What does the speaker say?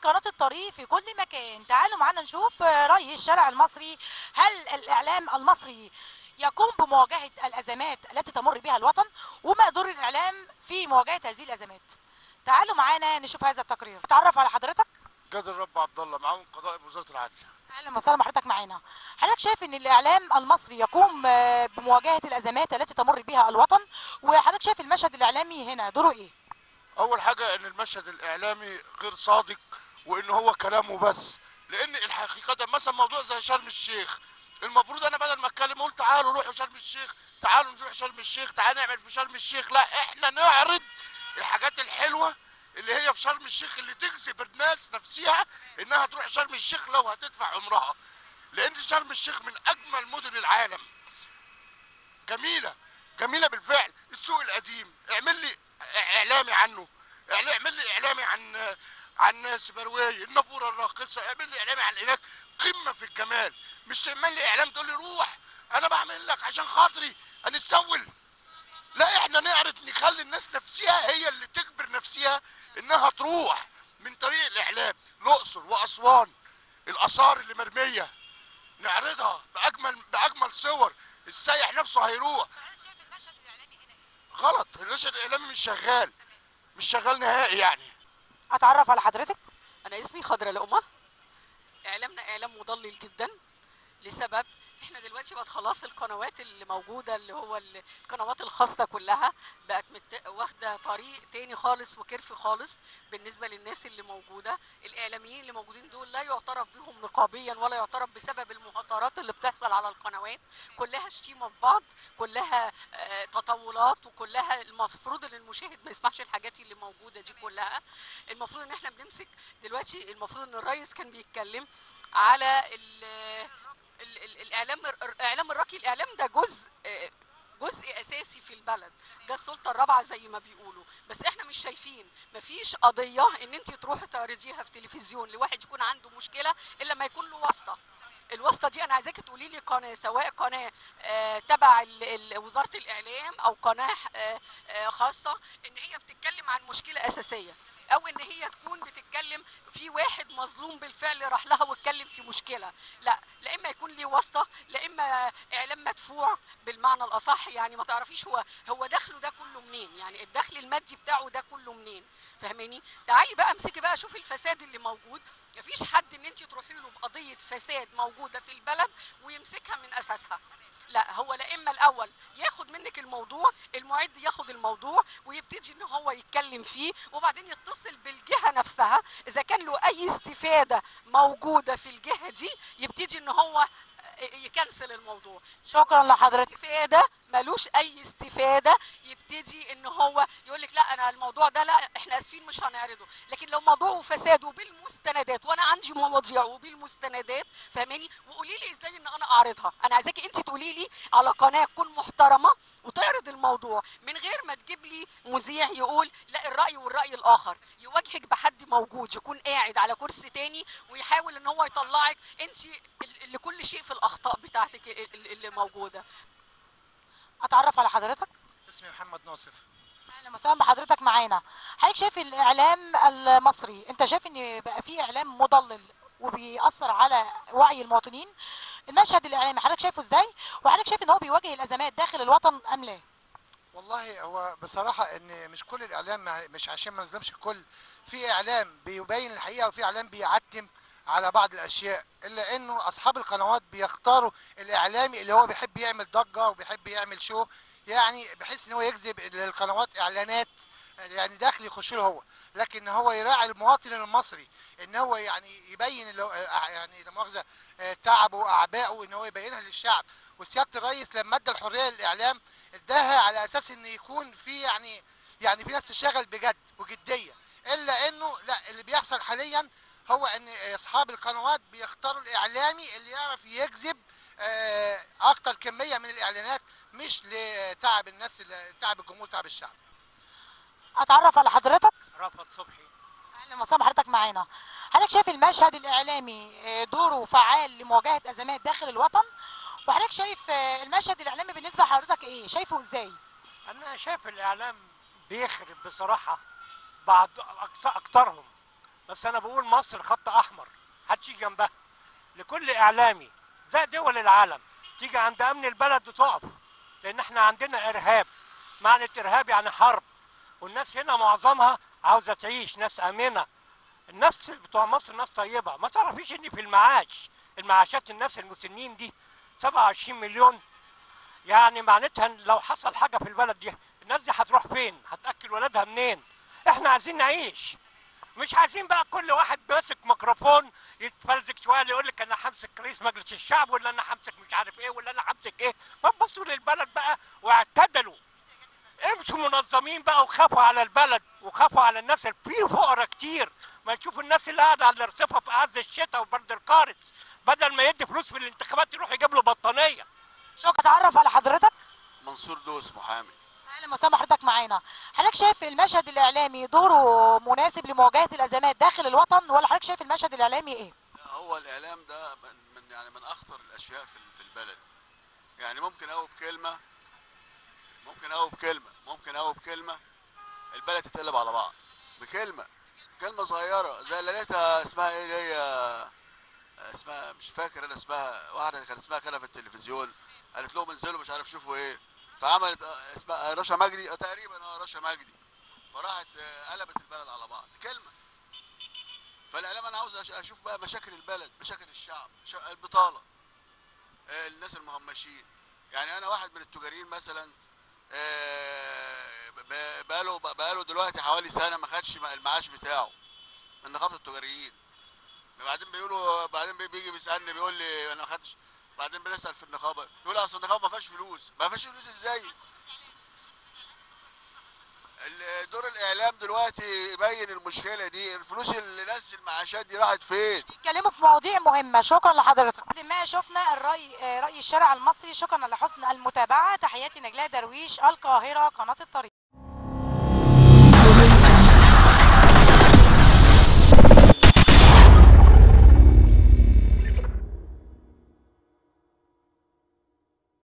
قناة الطريق في كل مكان تعالوا معنا نشوف رأي الشارع المصري هل الإعلام المصري يقوم بمواجهة الأزمات التي تمر بها الوطن وما دور الإعلام في مواجهة هذه الأزمات تعالوا معنا نشوف هذا التقرير تعرف على حضرتك قادر رب عبد الله معاون قضاء وزاره العدل اهلا وسهلا بحضرتك معانا حضرتك شايف ان الاعلام المصري يقوم آه، بمواجهه الازمات التي تمر بها الوطن وحضرتك شايف المشهد الاعلامي هنا دوره ايه اول حاجه ان المشهد الاعلامي غير صادق وان هو كلامه بس لان الحقيقه مثلا موضوع زي شرم الشيخ المفروض انا بدل ما اتكلم اقول تعالوا روحوا شرم الشيخ تعالوا نروح شرم الشيخ تعالوا نعمل في شرم الشيخ لا احنا نعرض الحاجات الحلوه اللي هي في شرم الشيخ اللي تجذب الناس نفسها انها تروح شرم الشيخ لو هتدفع عمرها لان شرم الشيخ من اجمل مدن العالم جميله جميله بالفعل السوق القديم اعمل لي اعلامي عنه اعل- اعمل لي اعلامي عن عن سيبرويه النافوره الراقصه اعمل لي اعلامي عن هناك قمه في الجمال مش تعمل لي اعلام تقول لي روح انا بعمل لك عشان خاطري هنتسول لا احنا نعرض نخلي الناس نفسها هي اللي تجبر نفسها انها تروح من طريق الاعلام الاقصر واسوان الاثار اللي مرميه نعرضها باجمل باجمل صور السايح نفسه هيروح حضرتك شايف المشهد الاعلامي هنا ايه غلط المشهد الاعلامي مش شغال مش شغال نهائي يعني اتعرف على حضرتك انا اسمي خضرة لقمة اعلامنا اعلام مضلل جدا لسبب احنا دلوقتي بقت خلاص القنوات اللي موجوده اللي هو ال- القنوات الخاصه كلها بقت مت... واخده طريق تاني خالص وكرف خالص بالنسبه للناس اللي موجوده الاعلاميين اللي موجودين دول لا يعترف بهم نقابيا ولا يعترف بسبب المهاترات اللي بتحصل على القنوات كلها شتيمه في بعض كلها آه، تطاولات وكلها المفروض ان المشاهد ما يسمعش الحاجات اللي موجوده دي كلها المفروض ان احنا بنمسك دلوقتي المفروض ان الرئيس كان بيتكلم على ال ال ال الاعلام الاعلام الراقي الاعلام ده جزء آه، جزء اساسي في البلد ده السلطه الرابعه زي ما بيقولوا بس احنا مش شايفين مفيش قضيه ان انت تروحي تعرضيها في تلفزيون لواحد يكون عنده مشكله الا ما يكون له واسطه الواسطه دي انا عايزاكي تقولي لي قناه سواء قناه آه، تبع ال- ال- وزاره الاعلام او قناه آه، آه، خاصه ان هي بتتكلم عن مشكله اساسيه او ان هي تكون بتتكلم في واحد مظلوم بالفعل راح لها واتكلم في مشكله لا لا اما يكون ليه واسطه لا اما اعلام مدفوع بالمعنى الاصح يعني ما تعرفيش هو هو دخله ده كله منين يعني الدخل المادي بتاعه ده كله منين فاهماني تعالي بقى امسكي بقى شوفي الفساد اللي موجود مفيش حد ان انت تروحي له بقضيه فساد موجوده في البلد ويمسكها من اساسها لا هو لا اما الاول ياخد منك الموضوع المعد ياخد الموضوع ويبتدي ان هو يتكلم فيه وبعدين يتصل بالجهه نفسها اذا كان له اي استفاده موجوده في الجهه دي يبتدي ان هو يكنسل الموضوع شكرا لحضرتك استفاده ملوش اي استفاده يبتدي ان هو يقول لك لا انا الموضوع ده لا احنا اسفين مش هنعرضه لكن لو موضوعه فساد وبالمستندات وانا عندي مواضيع وبالمستندات فاهماني وقولي لي ازاي ان انا اعرضها انا عايزاكي انت تقولي لي على قناه تكون محترمه وتعرض الموضوع من غير ما تجيب لي مذيع يقول لا الراي والراي الاخر يواجهك بحد موجود يكون قاعد على كرسي تاني ويحاول ان هو يطلعك انت ال- لكل شيء في الاخطاء بتاعتك ال- ال- اللي موجوده اتعرف على حضرتك اسمي محمد ناصف اهلا وسهلا بحضرتك معانا حضرتك شايف الاعلام المصري انت شايف ان بقى في اعلام مضلل وبيأثر على وعي المواطنين المشهد الاعلامي حضرتك شايفه ازاي وحضرتك شايف ان هو بيواجه الازمات داخل الوطن ام لا والله هو بصراحة ان مش كل الاعلام ما- مش عشان ما نظلمش الكل في اعلام بيبين الحقيقة وفي اعلام بيعتم على بعض الاشياء الا انه اصحاب القنوات بيختاروا الاعلامي اللي هو بيحب يعمل ضجة وبيحب يعمل شو يعني بحيث ان هو يجذب للقنوات اعلانات يعني داخل يخش له هو لكن هو يراعي المواطن المصري ان هو يعني يبين اللي هو- يعني لا مؤاخذه آه، تعبه واعبائه ان هو يبينها للشعب وسياده الرئيس لما ادى الحريه للاعلام اداها على اساس ان يكون في يعني يعني في ناس تشتغل بجد وجديه الا انه لا اللي بيحصل حاليا هو ان اصحاب القنوات بيختاروا الاعلامي اللي يعرف يجذب آه، اكتر كميه من الاعلانات مش لتعب الناس اللي- تعب الجمهور تعب الشعب اتعرف على حضرتك رفعت صبحي اهلا وسهلا بحضرتك معانا حضرتك شايف المشهد الاعلامي آه، دوره فعال لمواجهه ازمات داخل الوطن وحضرتك شايف آه، المشهد الاعلامي بالنسبه لحضرتك ايه شايفه ازاي انا شايف الاعلام بيخرب بصراحه بعض أكثر اكترهم بس انا بقول مصر خط احمر هتيجي جنبها لكل اعلامي زي دول العالم تيجي عند امن البلد وتقف لان احنا عندنا ارهاب معنى ارهاب يعني حرب والناس هنا معظمها عاوزه تعيش ناس امنه الناس بتوع مصر ناس طيبه ما تعرفيش ان في المعاش المعاشات الناس المسنين دي 27 مليون يعني معناتها إن لو حصل حاجه في البلد دي الناس دي هتروح فين هتاكل ولادها منين احنا عايزين نعيش مش عايزين بقى كل واحد ماسك ميكروفون يتفلزك شويه يقول لك انا همسك رئيس مجلس الشعب ولا انا همسك مش عارف ايه ولا انا همسك ايه ما تبصوا للبلد بقى واعتدلوا امشوا منظمين بقى وخافوا على البلد وخافوا على الناس اللي في فقراء كتير ما يشوفوا الناس اللي قاعده على الرصيفه في عز الشتاء وبرد القارس بدل ما يدي فلوس في الانتخابات يروح يجيب له بطانيه شكرا اتعرف على حضرتك منصور دوس محامي اهلا وسهلا حضرتك معانا حضرتك شايف المشهد الاعلامي دوره مناسب لمواجهه الازمات داخل الوطن ولا حضرتك شايف المشهد الاعلامي ايه هو الاعلام ده من من- يعني من اخطر الاشياء في في البلد يعني ممكن اقول بكلمه ممكن اقول بكلمه ممكن اقول بكلمه البلد تتقلب على بعض بكلمه كلمه صغيره زي اللي لقيتها اسمها ايه اللي هي اسمها مش فاكر انا اسمها واحده كان اسمها كده في التلفزيون قالت لهم انزلوا مش عارف شوفوا ايه فعملت آه، اسمها رشا مجدي آه، تقريبا اه رشا مجدي فراحت آه، قلبت البلد على بعض كلمه فالاعلام انا عاوز أش- اشوف بقى مشاكل البلد مشاكل الشعب مشا- البطاله آه، الناس المهمشين يعني انا واحد من التجارين مثلا آه، ب- بقاله بقاله دلوقتي حوالي سنه ما خدش المعاش بتاعه من نقابه التجاريين بعدين بيقولوا بعدين بي- بيجي بيسالني بيقول لي انا ما خدتش بعدين بنسال في النقابه يقول اصل النقابه ما فيهاش فلوس ما فيهاش فلوس ازاي ال- دور الاعلام دلوقتي يبين المشكله دي الفلوس اللي ناس المعاشات دي راحت فين بيتكلموا في مواضيع مهمه شكرا لحضرتك بعد ما شفنا الراي آه، راي الشارع المصري شكرا لحسن المتابعه تحياتي نجلاء درويش القاهره قناه الطريق